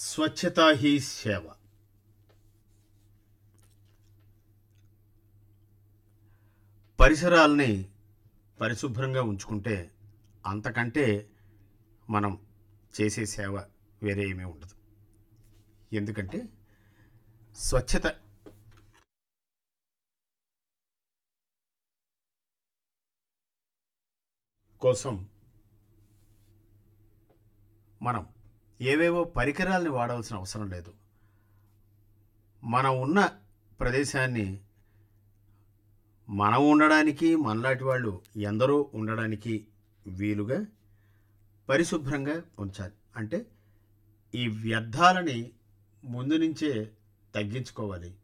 స్వచ్ఛతా he సేవ పరిసరాల్ని పరిశుభ్రంగా ఉంచుకుంటే అంతకంటే మనం చేసే సేవ వేరే ఏమీ ఉండదు ఎందుకంటే స్వచ్ఛత కోసం మనం ఏవేవో పరికరాల్ని వాడవలసిన అవసరం లేదు మనం ఉన్న ప్రదేశాన్ని మనం ఉండడానికి మనలాంటి వాళ్ళు ఎందరో ఉండడానికి వీలుగా పరిశుభ్రంగా ఉంచాలి అంటే ఈ వ్యర్థాలని ముందు నుంచే తగ్గించుకోవాలి